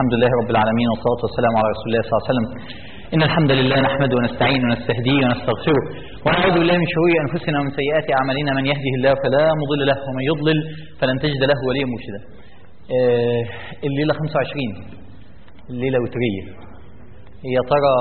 الحمد لله رب العالمين والصلاة والسلام على رسول الله صلى الله عليه وسلم إن الحمد لله نحمده ونستعين ونستهديه ونستغفره ونعوذ بالله من شرور أنفسنا ومن سيئات أعمالنا من يهده الله فلا مضل له ومن يضلل فلن تجد له وليا مرشدا آه، الليلة 25 الليلة وترية يا ترى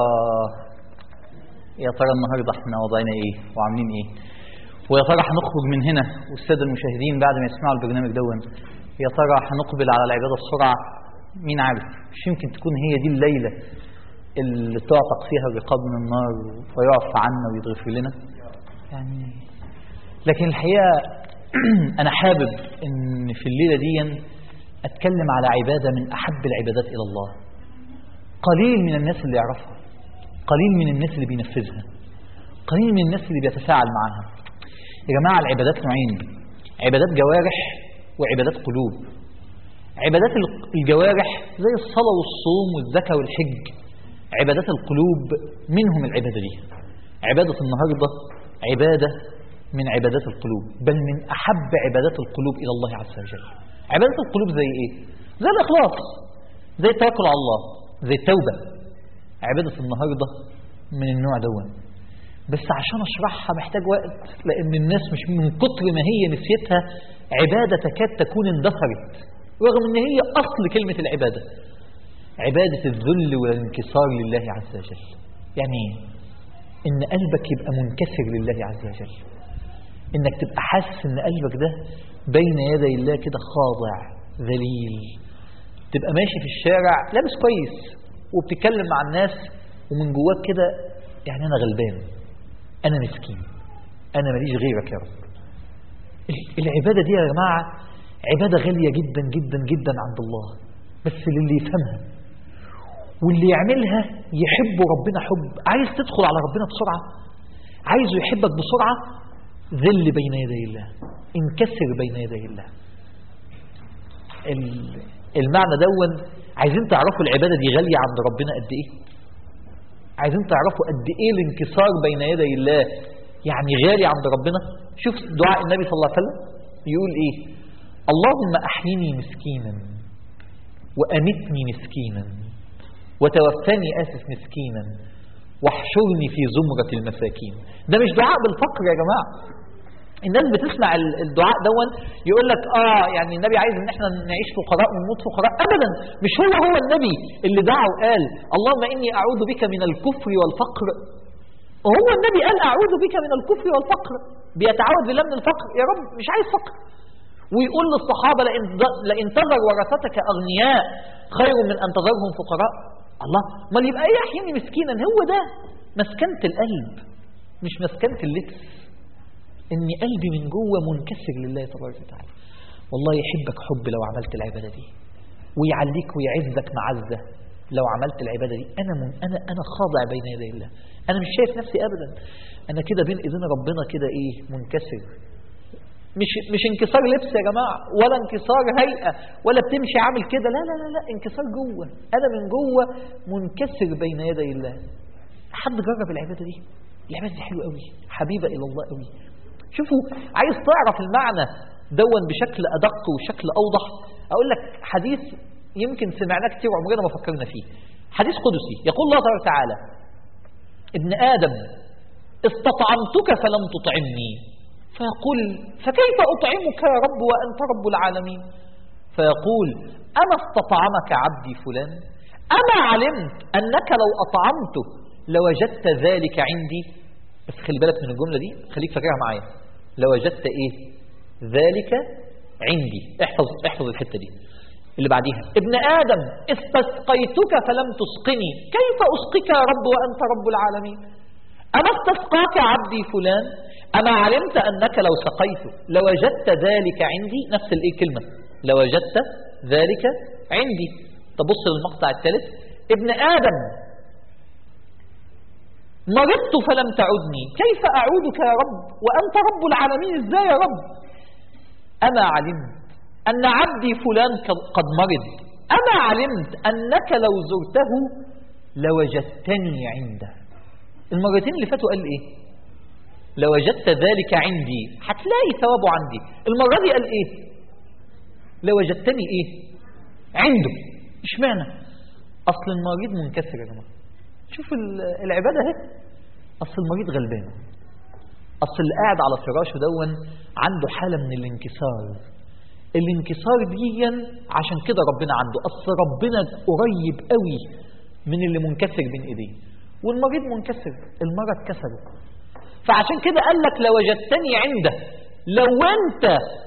يا ترى النهارده احنا وضعنا ايه وعاملين ايه ويا ترى هنخرج من هنا والساده المشاهدين بعد ما يسمعوا البرنامج دون يا ترى هنقبل على العباده بسرعه مين عارف مش يمكن تكون هي دي الليله اللي تعتق فيها الرقاب من النار ويعفى عنا ويتغفر لنا يعني لكن الحقيقه انا حابب ان في الليله دي اتكلم على عباده من احب العبادات الى الله قليل من الناس اللي يعرفها قليل من الناس اللي بينفذها قليل من الناس اللي بيتفاعل معاها يا جماعة العبادات نوعين عبادات جوارح وعبادات قلوب عبادات الجوارح زي الصلاة والصوم والزكاة والحج عبادات القلوب منهم العبادة دي عبادة النهاردة عبادة من عبادات القلوب بل من أحب عبادات القلوب إلى الله عز وجل عبادات القلوب زي إيه؟ زي الإخلاص زي التوكل على الله زي التوبة عبادة النهاردة من النوع دون بس عشان اشرحها محتاج وقت لان الناس مش من كتر ما هي نسيتها عبادة تكاد تكون اندثرت رغم ان هي اصل كلمة العبادة عبادة الذل والانكسار لله عز وجل يعني ايه؟ ان قلبك يبقى منكسر لله عز وجل انك تبقى حاسس ان قلبك ده بين يدي الله كده خاضع ذليل تبقى ماشي في الشارع لابس كويس وبتتكلم مع الناس ومن جواك كده يعني انا غلبان انا مسكين انا ماليش غيرك يا رب العباده دي يا جماعه عباده غاليه جدا جدا جدا عند الله بس للي يفهمها واللي يعملها يحب ربنا حب عايز تدخل على ربنا بسرعه عايزه يحبك بسرعه ذل بين يدي الله انكسر بين يدي الله المعنى دون عايزين تعرفوا العبادة دي غالية عند ربنا قد ايه عايزين تعرفوا قد ايه الانكسار بين يدي الله يعني غالي عند ربنا شوف دعاء النبي صلى الله عليه وسلم يقول ايه اللهم احيني مسكينا وامتني مسكينا وتوفني اسف مسكينا واحشرني في زمرة المساكين ده مش دعاء بالفقر يا جماعة الناس بتسمع الدعاء دون يقول لك اه يعني النبي عايز ان احنا نعيش فقراء ونموت فقراء ابدا مش هو هو النبي اللي دعا وقال اللهم اني اعوذ بك من الكفر والفقر هو النبي قال اعوذ بك من الكفر والفقر بيتعوذ بالله من الفقر يا رب مش عايز فقر ويقول للصحابه لئن لئن تذر ورثتك اغنياء خير من ان تذرهم فقراء الله امال يبقى ايه احياني مسكينا هو ده مسكنه القلب مش مسكنه اللبس ان قلبي من جوه منكسر لله تبارك وتعالى والله يحبك حب لو عملت العباده دي ويعليك ويعزك معزه لو عملت العباده دي انا من انا انا خاضع بين يدي الله انا مش شايف نفسي ابدا انا كده بين ايدين ربنا كده ايه منكسر مش مش انكسار لبس يا جماعه ولا انكسار هيئه ولا بتمشي عامل كده لا لا لا لا انكسار جوه انا من جوه منكسر بين يدي الله حد جرب العباده دي العباده دي حلوه قوي حبيبه الى الله قوي شوفوا عايز تعرف المعنى دون بشكل أدق وشكل أوضح أقول لك حديث يمكن سمعناه كتير وعمرنا ما فكرنا فيه حديث قدسي يقول الله تبارك وتعالى ابن آدم استطعمتك فلم تطعمني فيقول فكيف أطعمك يا رب وأنت رب العالمين فيقول أما استطعمك عبدي فلان أما علمت أنك لو أطعمته لوجدت ذلك عندي بس خلي بالك من الجملة دي خليك فاكرها معايا لوجدت ايه ذلك عندي احفظ احفظ الحتة دي اللي بعديها ابن آدم استسقيتك فلم تسقني كيف أسقيك يا رب وأنت رب العالمين أما استسقاك عبدي فلان أما علمت أنك لو سقيته لوجدت ذلك عندي نفس الايه كلمة لوجدت ذلك عندي تبص للمقطع الثالث ابن آدم مرضت فلم تعدني كيف أعودك يا رب وأنت رب العالمين إزاي يا رب أما علمت أن عبدي فلان قد مرض أما علمت أنك لو زرته لوجدتني عنده المرتين اللي فاتوا قال إيه لوجدت ذلك عندي هتلاقي ثوابه عندي المرة دي قال إيه لوجدتني إيه عنده اشمعنى أصل المريض منكسر يا جماعة شوف ال- العبادة اهي أصل المريض غلبان أصل اللي قاعد على فراشه دون عنده حالة من الانكسار الانكسار ديا عشان كده ربنا عنده أصل ربنا قريب قوي من اللي منكسر بين إيديه والمريض منكسر المرض كسره فعشان كده قال لك لوجدتني عنده لو أنت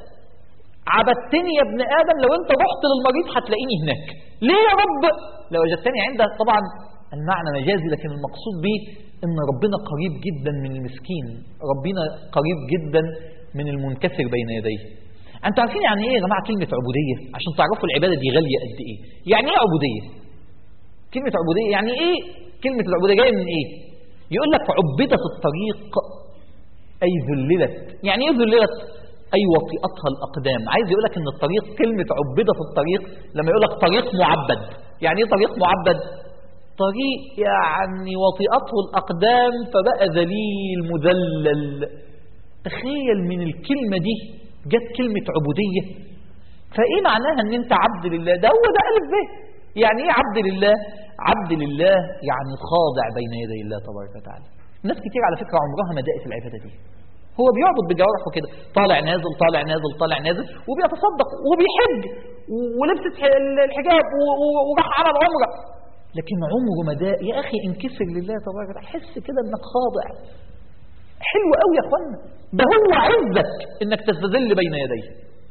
عبدتني يا ابن آدم لو أنت رحت للمريض هتلاقيني هناك ليه يا رب لو وجدتني عنده طبعا المعنى مجازي لكن المقصود به ان ربنا قريب جدا من المسكين ربنا قريب جدا من المنكسر بين يديه انتوا عارفين يعني ايه يا جماعه كلمه عبوديه عشان تعرفوا العباده دي غاليه قد ايه يعني ايه عبوديه كلمه عبوديه يعني ايه كلمه العبوديه جايه من ايه يقول لك عبدت الطريق اي ذللت يعني ايه ذللت اي وطئتها الاقدام عايز يقول لك ان الطريق كلمه عبدت الطريق لما يقول لك طريق معبد يعني ايه طريق معبد طريق يعني وطئته الأقدام فبقى ذليل مذلل تخيل من الكلمة دي جت كلمة عبودية فإيه معناها أن أنت عبد لله ده هو ده ألف به يعني إيه عبد لله عبد لله يعني خاضع بين يدي الله تبارك وتعالى ناس كتير على فكرة عمرها ما دقت العبادة دي هو بيعبد بجوارحه كده طالع نازل طالع نازل طالع نازل وبيتصدق وبيحج ولبست الحجاب وراح عمل عمره لكن عمره ما ده يا اخي انكسر لله تبارك وتعالى حس كده انك خاضع حلو قوي يا اخوانا ده هو عزك انك تستذل بين يديه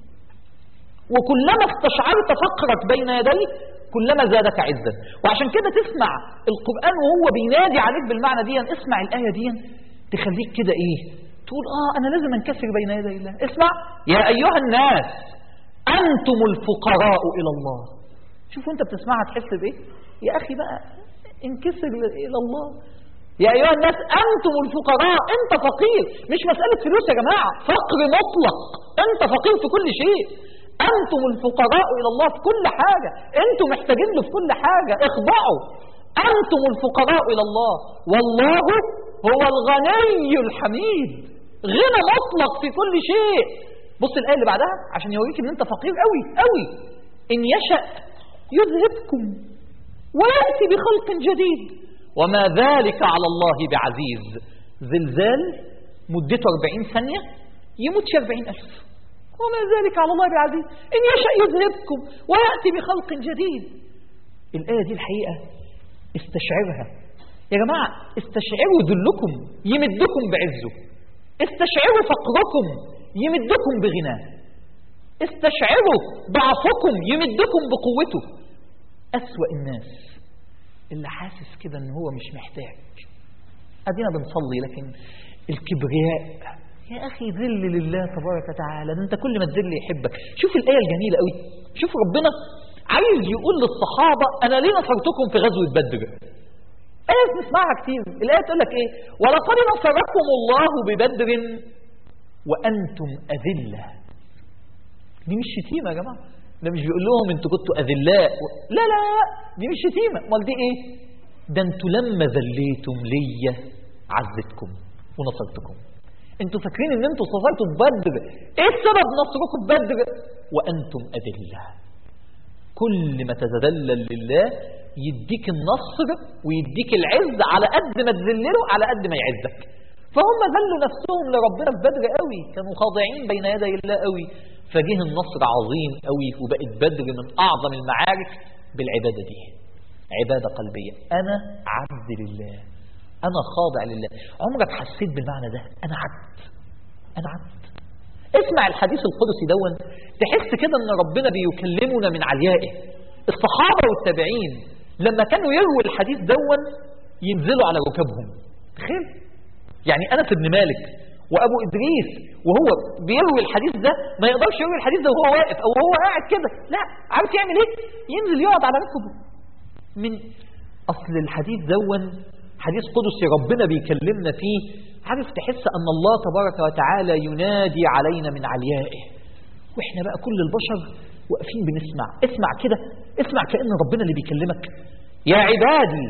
وكلما استشعرت فقرك بين يديه كلما زادك عزا وعشان كده تسمع القرآن وهو بينادي عليك بالمعنى دي اسمع الآية دي تخليك كده ايه تقول اه انا لازم انكسر بين يدي الله اسمع يا ايها الناس انتم الفقراء الى الله شوفوا انت بتسمعها تحس بايه يا أخي بقى انكسر إلى الله يا أيها الناس أنتم الفقراء أنت فقير مش مسألة فلوس يا جماعة فقر مطلق أنت فقير في كل شيء أنتم الفقراء إلى الله في كل حاجة أنتم محتاجين له في كل حاجة اخضعوا أنتم الفقراء إلى الله والله هو الغني الحميد غنى مطلق في كل شيء بص الآية اللي بعدها عشان يوريك ان انت فقير قوي قوي ان يشأ يذهبكم ويأتي بخلق جديد وما ذلك على الله بعزيز زلزال مدته 40 ثانية يموت في 40 ألف وما ذلك على الله بعزيز إن يشاء يذهبكم ويأتي بخلق جديد الآية دي الحقيقة استشعرها يا جماعة استشعروا ذلكم يمدكم بعزه استشعروا فقركم يمدكم بغناه استشعروا ضعفكم يمدكم بقوته أسوأ الناس اللي حاسس كده ان هو مش محتاج ادينا بنصلي لكن الكبرياء يا اخي ذل لله تبارك وتعالى ده انت كل ما تذل يحبك شوف الايه الجميله قوي شوف ربنا عايز يقول للصحابه انا ليه نصرتكم في غزوه بدر ايه بنسمعها كتير الايه تقول لك ايه ولقد نصركم الله ببدر وانتم اذله دي مش شتيمه يا جماعه ده مش بيقول لهم انتوا كنتوا اذلاء لا لا لا دي مش شتيمه امال دي ايه ده انتوا لما ذليتم ليا عزتكم ونصرتكم انتوا فاكرين ان انتوا صفرتوا ببدر ايه السبب نصركم ببدر وانتم اذله كل ما تتذلل لله يديك النصر ويديك العز على قد ما تذلله على قد ما يعزك فهم ذلوا نفسهم لربنا في بدر قوي كانوا خاضعين بين يدي الله قوي فجه النصر عظيم قوي وبقت بدر من أعظم المعارك بالعبادة دي عبادة قلبية أنا عبد لله أنا خاضع لله عمرك حسيت بالمعنى ده أنا عبد أنا عبد اسمع الحديث القدسي دون تحس كده ان ربنا بيكلمنا من عليائه الصحابة والتابعين لما كانوا يرووا الحديث دون ينزلوا على ركبهم تخيل يعني أنس بن مالك وابو ادريس وهو بيروي الحديث ده ما يقدرش يروي الحديث ده وهو واقف او وهو قاعد كده لا عارف يعمل ايه ينزل يقعد على ركبه من اصل الحديث دون حديث قدسي ربنا بيكلمنا فيه عارف تحس ان الله تبارك وتعالى ينادي علينا من عليائه واحنا بقى كل البشر واقفين بنسمع اسمع كده اسمع كأن ربنا اللي بيكلمك يا عبادي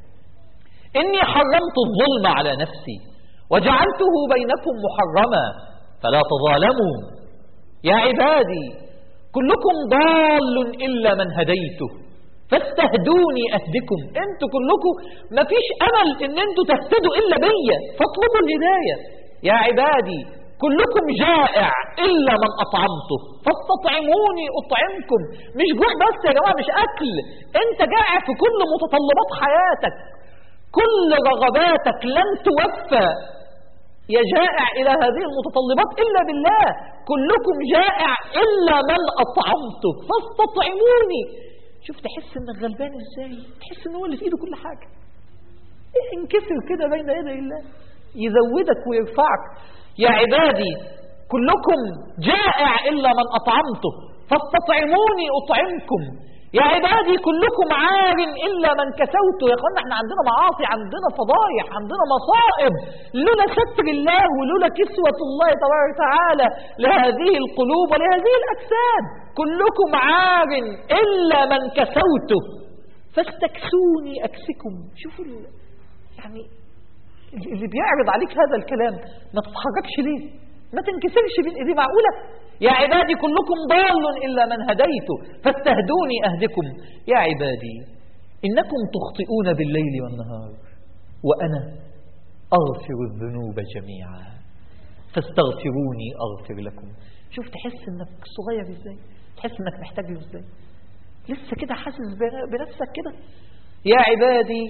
إني حرمت الظلم على نفسي وجعلته بينكم محرما فلا تظالموا يا عبادي كلكم ضال إلا من هديته فاستهدوني أهدكم انتوا كلكم مفيش أمل ان انتوا تهتدوا إلا بيا فاطلبوا الهداية يا عبادي كلكم جائع إلا من أطعمته فاستطعموني أطعمكم مش جوع بس يا جماعة مش أكل أنت جائع في كل متطلبات حياتك كل رغباتك لن توفى يا جائع إلى هذه المتطلبات إلا بالله كلكم جائع إلا من أطعمته فاستطعموني شوف تحس انك غلبان ازاي تحس ان هو اللي في ايده كل حاجة انكسر كده بين يدي الله يزودك ويرفعك يا عبادي كلكم جائع إلا من أطعمته فاستطعموني أطعمكم يا عبادي كلكم عار إلا من كسوته يا اخوانا احنا عندنا معاصي عندنا فضايح عندنا مصائب لولا ستر الله ولولا كسوة الله تبارك وتعالى لهذه القلوب ولهذه الأجساد كلكم عار إلا من كسوته فاستكسوني أكسكم شوفوا يعني اللي بيعرض عليك هذا الكلام ما تتحركش ليه ما تنكسرش بين ايديه معقوله يا عبادي كلكم ضال الا من هديته فاستهدوني اهدكم يا عبادي انكم تخطئون بالليل والنهار وانا اغفر الذنوب جميعا فاستغفروني اغفر لكم شوف تحس انك صغير ازاي تحس انك محتاج له ازاي لسه كده حاسس بنفسك كده يا عبادي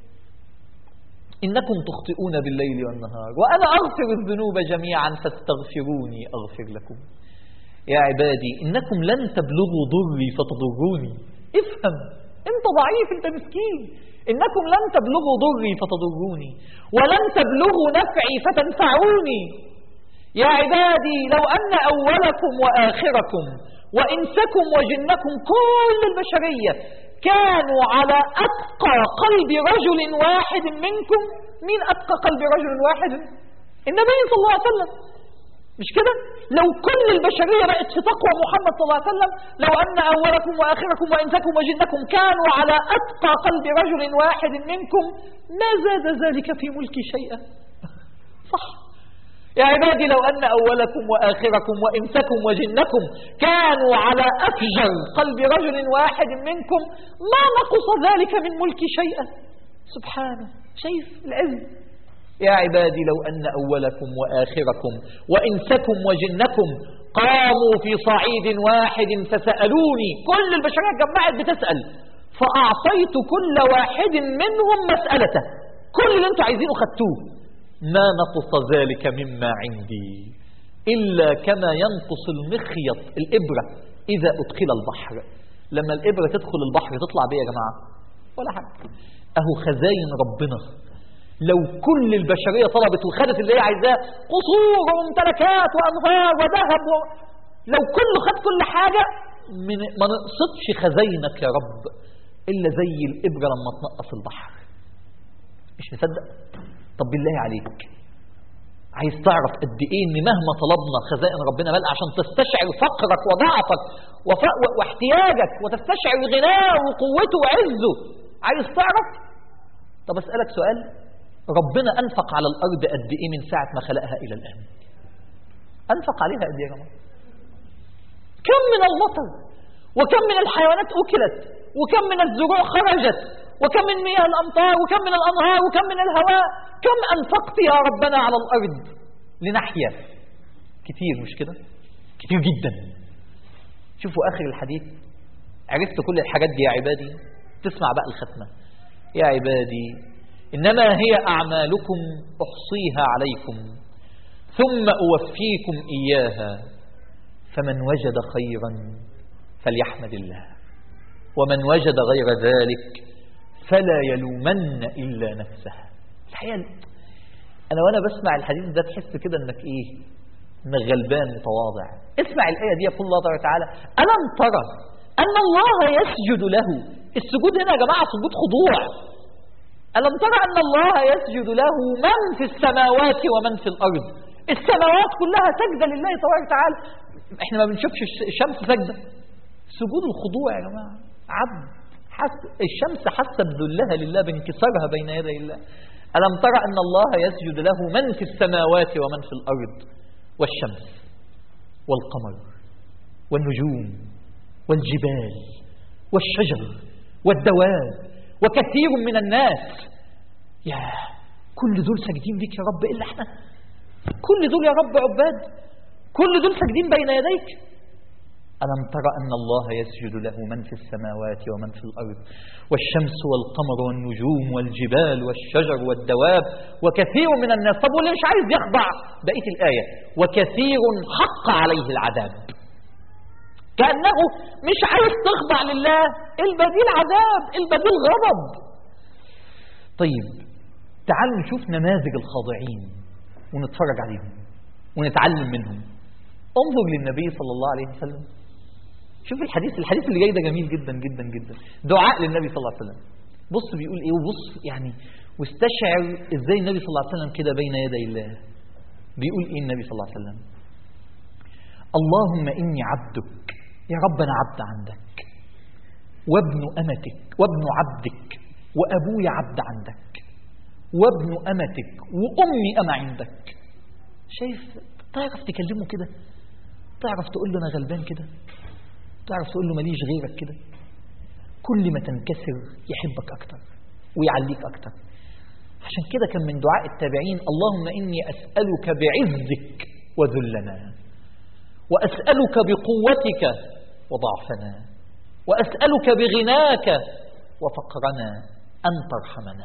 إنكم تخطئون بالليل والنهار وأنا أغفر الذنوب جميعا فاستغفروني أغفر لكم يا عبادي إنكم لن تبلغوا ضري فتضروني افهم أنت ضعيف أنت مسكين إنكم لن تبلغوا ضري فتضروني ولن تبلغوا نفعي فتنفعوني يا عبادي لو أن أولكم وآخركم وإنسكم وجنكم كل البشرية كانوا على أتقى قلب رجل واحد منكم مين أتقى قلب رجل واحد النبي صلى الله عليه وسلم مش كده لو كل البشرية بقت في تقوى محمد صلى الله عليه وسلم لو أن أولكم وآخركم وإنسكم وجنكم كانوا على أتقى قلب رجل واحد منكم ما زاد ذلك في ملكي شيئا صح يا عبادي لو أن أولكم وآخركم وإنسكم وجنكم كانوا على أفجر قلب رجل واحد منكم ما نقص ذلك من ملكي شيئا سبحانه شايف العز يا عبادي لو أن أولكم وآخركم وإنسكم وجنكم قاموا في صعيد واحد فسألوني كل البشرية جمعت بتسأل فأعطيت كل واحد منهم مسألته كل اللي انتوا عايزينه خدتوه ما نقص ذلك مما عندي إلا كما ينقص المخيط الإبرة إذا أدخل البحر لما الإبرة تدخل البحر تطلع بيه يا جماعة ولا حاجة أهو خزاين ربنا لو كل البشرية طلبت وخدت اللي هي عايزاه قصور وممتلكات وأنهار وذهب و... لو كله خد كل حاجة من ما نقصدش خزاينك يا رب إلا زي الإبرة لما تنقص البحر مش مصدق طب بالله عليك عايز تعرف قد ايه ان مهما طلبنا خزائن ربنا مال عشان تستشعر فقرك وضعفك وف... واحتياجك وتستشعر غناه وقوته وعزه عايز تعرف طب اسالك سؤال ربنا انفق على الارض قد ايه من ساعه ما خلقها الى الان انفق عليها قد ايه يا جماعه كم من المطر وكم من الحيوانات اكلت وكم من الزروع خرجت وكم من مياه الأمطار وكم من الأنهار وكم من الهواء كم أنفقت يا ربنا على الأرض لنحيا كتير مش كده كتير جدا شوفوا آخر الحديث عرفت كل الحاجات دي يا عبادي تسمع بقى الختمة يا عبادي إنما هي أعمالكم أحصيها عليكم ثم أوفيكم إياها فمن وجد خيرا فليحمد الله ومن وجد غير ذلك فلا يلومن إلا نفسه الحقيقة أنا وأنا بسمع الحديث ده تحس كده إنك إيه إنك غلبان متواضع اسمع الآية دي يقول الله تعالى ألم ترى أن الله يسجد له السجود هنا يا جماعة سجود خضوع ألم ترى أن الله يسجد له من في السماوات ومن في الأرض السماوات كلها سجدة لله تبارك وتعالى احنا ما بنشوفش الشمس سجدة سجود الخضوع يا جماعة عبد حس الشمس حست بذلها لله بانكسارها بين يدي الله ألم ترى أن الله يسجد له من في السماوات ومن في الأرض والشمس والقمر والنجوم والجبال والشجر والدواب وكثير من الناس يا كل دول ساجدين ليك يا رب إلا احنا كل دول يا رب عباد كل دول ساجدين بين يديك ألم تر أن الله يسجد له من في السماوات ومن في الأرض والشمس والقمر والنجوم والجبال والشجر والدواب وكثير من الناس طب واللي مش عايز يخضع بقية الآية وكثير حق عليه العذاب كأنه مش عايز تخضع لله البديل عذاب البديل غضب طيب تعالوا نشوف نماذج الخاضعين ونتفرج عليهم ونتعلم منهم انظر للنبي صلى الله عليه وسلم شوف الحديث الحديث اللي جاي ده جميل جدا جدا جدا دعاء للنبي صلى الله عليه وسلم بص بيقول ايه وبص يعني واستشعر ازاي النبي صلى الله عليه وسلم كده بين يدي الله بيقول ايه النبي صلى الله عليه وسلم اللهم اني عبدك يا رب انا عبد عندك وابن امتك وابن عبدك وابويا عبد عندك وابن امتك وامي انا عندك شايف تعرف تكلمه كده تعرف تقول له انا غلبان كده تعرف تقول له ماليش غيرك كده كل ما تنكسر يحبك أكتر ويعليك أكتر عشان كده كان من دعاء التابعين اللهم إني أسألك بعزك وذلنا وأسألك بقوتك وضعفنا وأسألك بغناك وفقرنا أن ترحمنا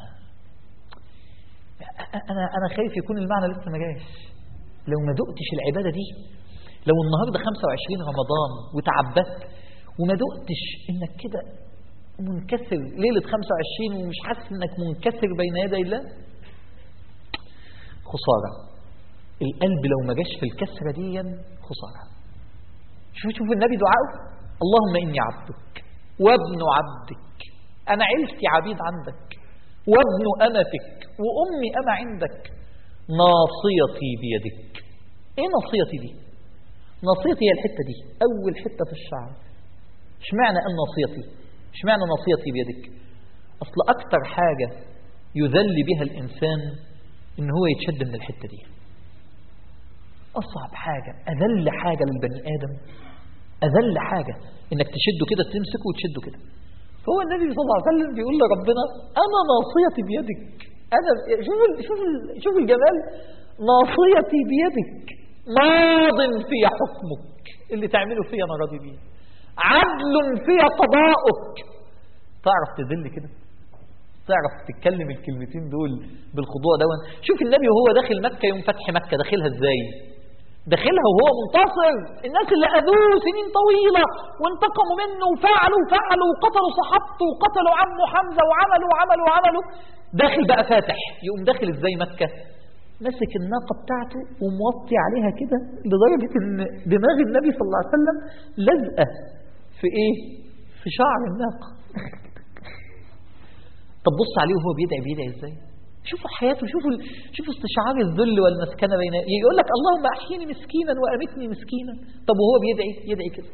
أنا أنا خايف يكون المعنى لسه ما جاش لو ما دقتش العبادة دي لو النهاردة 25 رمضان وتعبدت وما دقتش انك كده منكسر ليلة 25 ومش حاسس انك منكسر بين يدي الله خسارة القلب لو ما جاش في الكسرة دي خسارة شوف شوف النبي دعاءه اللهم إني عبدك وابن عبدك أنا عيلتي عبيد عندك وابن أمتك وأمي أنا عندك ناصيتي بيدك إيه ناصيتي دي ناصيتي هي الحتة دي أول حتة في الشعر اشمعنى أن ناصيتي اشمعنى ناصيتي بيدك أصل أكتر حاجة يذل بها الإنسان إن هو يتشد من الحتة دي أصعب حاجة أذل حاجة للبني آدم أذل حاجة إنك تشده كده تمسكه وتشده كده فهو النبي صلى الله عليه وسلم بيقول لربنا أنا ناصيتي بيدك أنا شوف شوف شوف الجمال ناصيتي بيدك ماض في حكمك اللي تعمله فيا أنا راضي بيه عدل في قضاؤك تعرف تذل كده تعرف تتكلم الكلمتين دول بالخضوع دون شوف النبي وهو داخل مكة يوم فتح مكة داخلها ازاي داخلها وهو منتصر الناس اللي أذوه سنين طويلة وانتقموا منه وفعلوا وفعلوا وقتلوا صحابته وقتلوا عمه حمزة وعملوا وعملوا وعملوا داخل بقى فاتح يقوم داخل ازاي مكة مسك الناقة بتاعته وموطي عليها كده لدرجة ان دماغ النبي صلى الله عليه وسلم لزقة في ايه في شعر الناقة طب بص عليه وهو بيدعي بيدعي ازاي شوفوا حياته شوفوا شوفوا استشعار الذل والمسكنه بين يقول لك اللهم احيني مسكينا وامتني مسكينا طب وهو بيدعي يدعي كده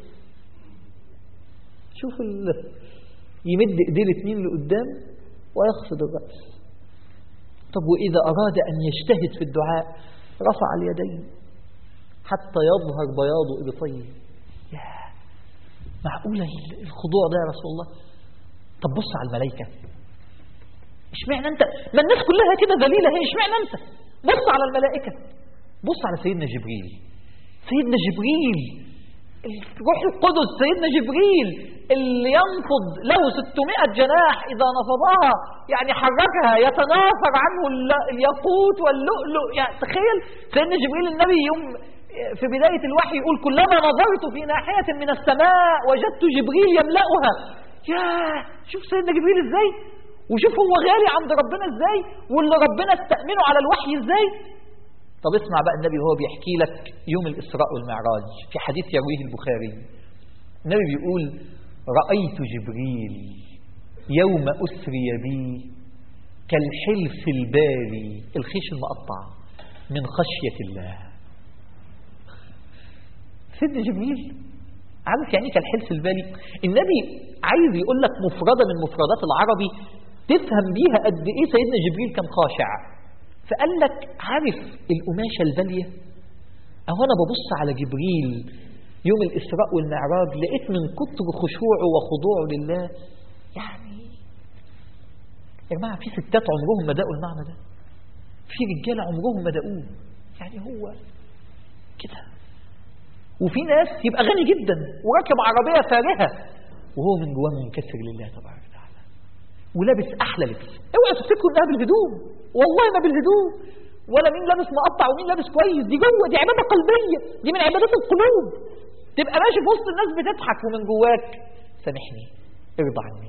شوف ال... يمد ايديه الاثنين لقدام ويخفض الراس طب واذا اراد ان يجتهد في الدعاء رفع اليدين حتى يظهر بياض ابطيه يا معقوله الخضوع ده يا رسول الله طب بص على الملائكه اشمعنى انت ما الناس كلها كده ذليله هي اشمعنى انت بص على الملائكه بص على سيدنا جبريل سيدنا جبريل الروح القدس سيدنا جبريل اللي ينفض له 600 جناح اذا نفضها يعني حركها يتناثر عنه الياقوت واللؤلؤ يعني تخيل سيدنا جبريل النبي يوم في بدايه الوحي يقول كلما نظرت في ناحيه من السماء وجدت جبريل يملاها يا شوف سيدنا جبريل ازاي وشوف هو غالي عند ربنا ازاي واللي ربنا استأمنه على الوحي ازاي طب اسمع بقى النبي وهو بيحكي لك يوم الإسراء والمعراج في حديث يرويه البخاري النبي بيقول رأيت جبريل يوم أسري بي كالحلف الباري الخيش المقطع من خشية الله سيدنا جبريل عارف يعني كالحلف البالي النبي عايز يقول لك مفردة من مفردات العربي تفهم بيها قد ايه سيدنا جبريل كان خاشع فقال لك عارف القماشه الباليه اهو انا ببص على جبريل يوم الاسراء والمعراج لقيت من كتر خشوعه وخضوعه لله يعني يا جماعة في ستات عمرهم ما دقوا المعنى ده في رجالة عمرهم ما دقوه يعني هو كده وفي ناس يبقى غني جدا وراكب عربية فارهة وهو من جواه منكسر لله تبارك وتعالى ولابس أحلى لبس اوعى تفتكروا إنها بالهدوم والله ما بالهدوم ولا مين لابس مقطع ومين لابس كويس دي جوه دي عبادة قلبية دي من عبادات القلوب تبقى ماشي في وسط الناس بتضحك ومن جواك سامحني ارضى عني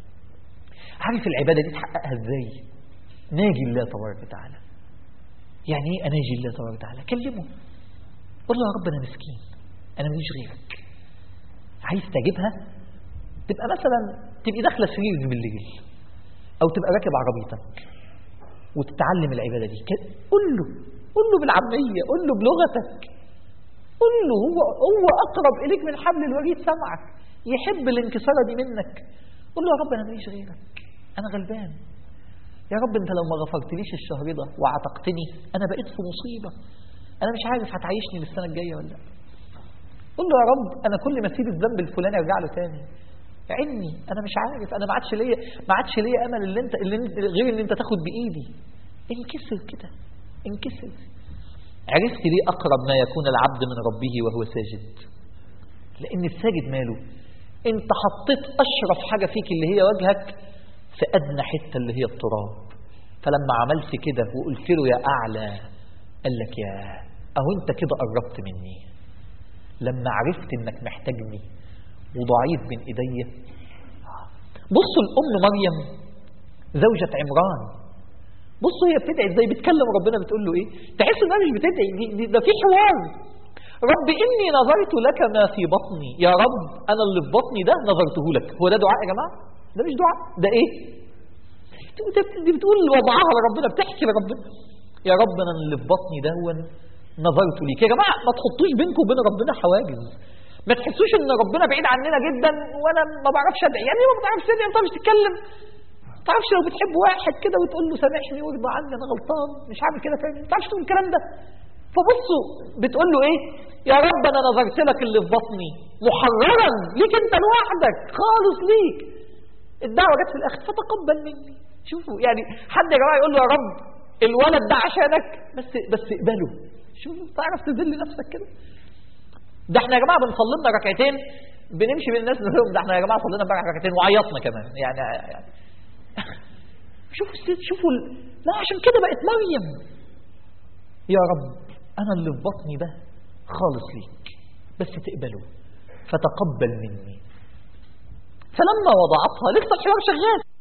عارف العبادة دي تحققها ازاي ناجي الله تبارك وتعالى يعني ايه اناجي الله تبارك وتعالى كلمه قول له يا رب انا مسكين انا ماليش غيرك عايز تجيبها تبقى مثلا تبقي داخله سريرك بالليل او تبقى راكب عربيتك وتتعلم العباده دي قول له قول له بالعاميه قول له بلغتك قول له هو هو اقرب اليك من حبل الوريد سمعك يحب الانكساره دي منك قول له يا رب انا ماليش غيرك انا غلبان يا رب انت لو ما غفرتليش الشهر ده وعتقتني انا بقيت في مصيبه انا مش عارف هتعيشني للسنه الجايه ولا لا قول له يا رب انا كل ما اسيب الذنب الفلاني ارجع له تاني عني انا مش عارف انا ما عادش ليا ما عادش ليا امل اللي انت اللي انت غير ان انت تاخد بايدي انكسر كده انكسر عرفت ليه اقرب ما يكون العبد من ربه وهو ساجد لان الساجد ماله انت حطيت اشرف حاجه فيك اللي هي وجهك في ادنى حته اللي هي التراب فلما عملت كده وقلت له يا اعلى قال لك يا اهو انت كده قربت مني لما عرفت انك محتاجني وضعيف بين ايديا بصوا الام مريم زوجة عمران بصوا هي بتدعي ازاي بتكلم ربنا بتقول له ايه تحس انها مش بتدعي دي, دي ده في حوار رب اني نظرت لك ما في بطني يا رب انا اللي في بطني ده نظرته لك هو ده دعاء يا جماعه ده مش دعاء ده ايه دي بتقول وضعها لربنا بتحكي لربنا يا رب انا اللي في بطني ده نظرت ليك يا جماعه ما تحطوش بينكم وبين ربنا حواجز ما تحسوش ان ربنا بعيد عننا جدا وانا ما بعرفش ادعي يعني ما بتعرفش تدعي انت مش تتكلم ما تعرفش لو بتحب واحد كده وتقول له سامحني وارضى عني انا غلطان مش عامل كده تاني ما تعرفش تقول الكلام ده فبصوا بتقول له ايه يا رب انا نظرت لك اللي في بطني محررا ليك انت لوحدك خالص ليك الدعوه جت في الاخر فتقبل مني شوفوا يعني حد يا جماعه يقول له يا رب الولد ده عشانك بس بس اقبله شوف تعرف تذل نفسك كده ده احنا يا جماعه بنصلي لنا ركعتين بنمشي بين الناس نقول ده احنا يا جماعه صلينا امبارح ركعتين وعيطنا كمان يعني, يعني شوفوا الست شوفوا ال... لا عشان كده بقت مريم يا رب انا اللي في بطني ده خالص ليك بس تقبله فتقبل مني فلما وضعتها لسه الحوار شغال